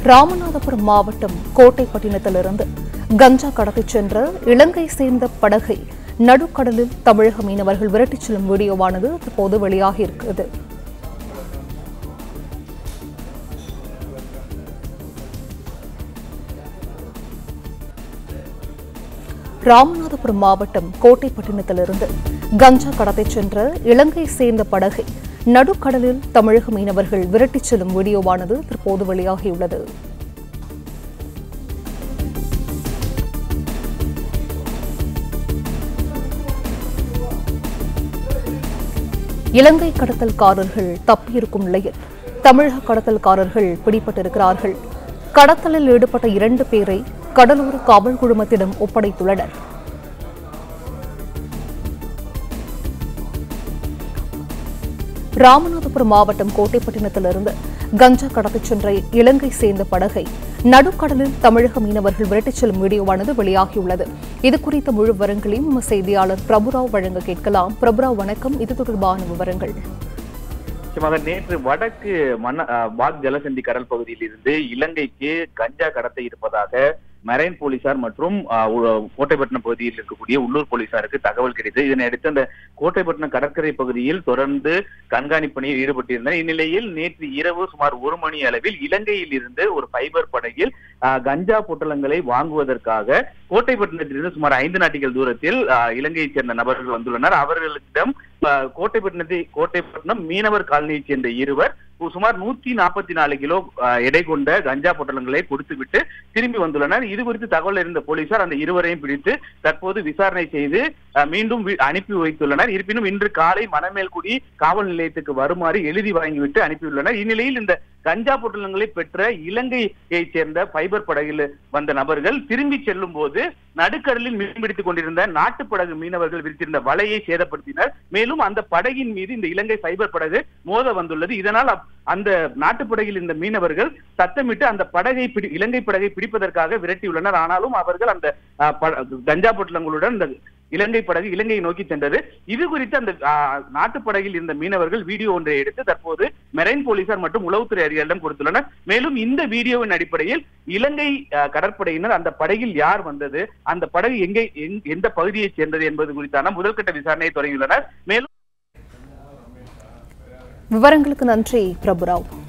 ராமநாதபுரம் மாவட்டம் கோட்டைப்பட்டினத்திலிருந்து கஞ்சா கடத்திச் சென்ற இலங்கை சேர்ந்த படகை நடுக்கடலில் தமிழக மீனவர்கள் விரட்டிச் செல்லும் வீடியோவானது தற்போது வெளியாகி இருக்கிறது ராமநாதபுரம் மாவட்டம் கோட்டைப்பட்டினத்திலிருந்து கஞ்சா கடத்திச் சென்ற இலங்கை சேர்ந்த படகை நடுக்கடலில் தமிழக மீனவர்கள் விரட்டிச் செல்லும் வீடியோவானது தற்போது வெளியாகியுள்ளது இலங்கை கடத்தல்காரர்கள் தப்பியிருக்கும் நிலையில் தமிழக கடத்தல்காரர்கள் பிடிபட்டிருக்கிறார்கள் கடத்தலில் ஈடுபட்ட இரண்டு பேரை கடலூர் காவல் குழுமத்திடம் ஒப்படைத்துள்ளனர் ராமநாதபுரம் மாவட்டம் கோட்டைப்பட்டினத்திலிருந்து கஞ்சா கடத்திச் சென்ற இலங்கை சேர்ந்த படகை நடுக்கடலில் தமிழக மீனவர்கள் விரட்டிச் செல்லும் வீடியோவானது வெளியாகியுள்ளது இது குறித்த முழு விவரங்களையும் நம்ம செய்தியாளர் பிரபுராவ் வழங்க கேட்கலாம் பிரபுராவ் வணக்கம் இது தொடர்பான விவரங்கள் நிச்சயமாக நேற்று வடக்கு மன்ன அஹ், வாக் ஜலசந்தி கடல் பகுதியில் இருந்து இலங்கைக்கு கஞ்சா கடத்த இருப்பதாக மெரைன் போலீசார் மற்றும் அஹ், உ- கோட்டைப்பட்டினம் பகுதியில் இருக்கக்கூடிய உள்ளூர் போலீசாருக்கு தகவல் கிடைத்தது இதனை அடுத்து அந்த கோட்டைப்பட்டினம் கடற்கரை பகுதியில் தொடர்ந்து கண்காணிப்பு பணியில் ஈடுபட்டிருந்தனர் இந்நிலையில் நேற்று இரவு சுமார் ஒரு மணி அளவில் இலங்கையில் இருந்து ஒரு ஃபைபர் படகில் அஹ், கஞ்சா பொட்டலங்களை வாங்குவதற்காக கோட்டைப்பட்டினத்திலிருந்து சுமார் ஐந்து நாட்டிகள் தூரத்தில் அஹ், இலங்கையைச் சேர்ந்த நபர்கள் வந்துள்ளனர் அவர்களிடம் அஹ், கோட்டைப்பட்டினத்தை கோட்டைப்பட்டினம் மீனவர் காலனியைச் சேர்ந்த இருவர் சுமார் நூத்தி நாற்பத்தி நாலு கிலோ அஹ், எடை கொண்ட கஞ்சா பொட்டலங்களை கொடுத்துவிட்டு திரும்பி வந்துள்ளனர் இது குறித்து தகவல் இருந்த போலீசார் அந்த இருவரையும் பிடித்து தற்போது விசாரணை செய்து அஹ், மீண்டும் வி- அனுப்பி வைத்துள்ளனர் இருப்பினும் இன்று காலை மணமேல்குடி காவல் நிலையத்துக்கு வருமாறு எழுதி வாங்கிவிட்டு அனுப்பியுள்ளனர் இந்நிலையில் இந்த கஞ்சா பொட்டலங்களை பெற்ற இலங்கையைச் சேர்ந்த ஃபைபர் படகில் வந்த நபர்கள் திரும்பி செல்லும் போது நடுக்கடலில் மீன்பிடித்துக் கொண்டிருந்த நாட்டு படகு மீனவர்கள் விரித்திருந்த வலையை சேதப்படுத்தினர் மேலும் அந்த படகின் மீது இந்த இலங்கை ஃபைபர் படகு மோத வந்துள்ளது இதனால் அப்- அந்த நாட்டு படகில் இருந்த மீனவர்கள் சத்தமிட்டு அந்த படகை பிடி இலங்கை படகை பிடிப்பதற்காக விரட்டியுள்ளனர் ஆனாலும் அவர்கள் அந்த அஹ், ப- கஞ்சா பொட்டலங்களுடன் இந்த இலங்கை படகு இலங்கையை நோக்கி சென்றது இது குறித்து அந்த அஹ், நாட்டு படகில் இருந்த மீனவர்கள் வீடியோ ஒன்றை எடுத்து தற்போது மெரைன் போலீசார் மற்றும் உளவுத்துறை அதிகாரிகளிடம் கொடுத்துள்ளனர் மேலும் இந்த வீடியோவின் அடிப்படையில் இலங்கை அஹ், கடற்படையினர் அந்த படகில் யார் வந்தது அந்த படகு எங்கே எங்- எந்த பகுதியைச் சேர்ந்தது என்பது குறித்தான முதல்கட்ட விசாரணையை தொடங்கியுள்ளனர் மேலும் விவரங்களுக்கு நன்றி பிரபுராவ்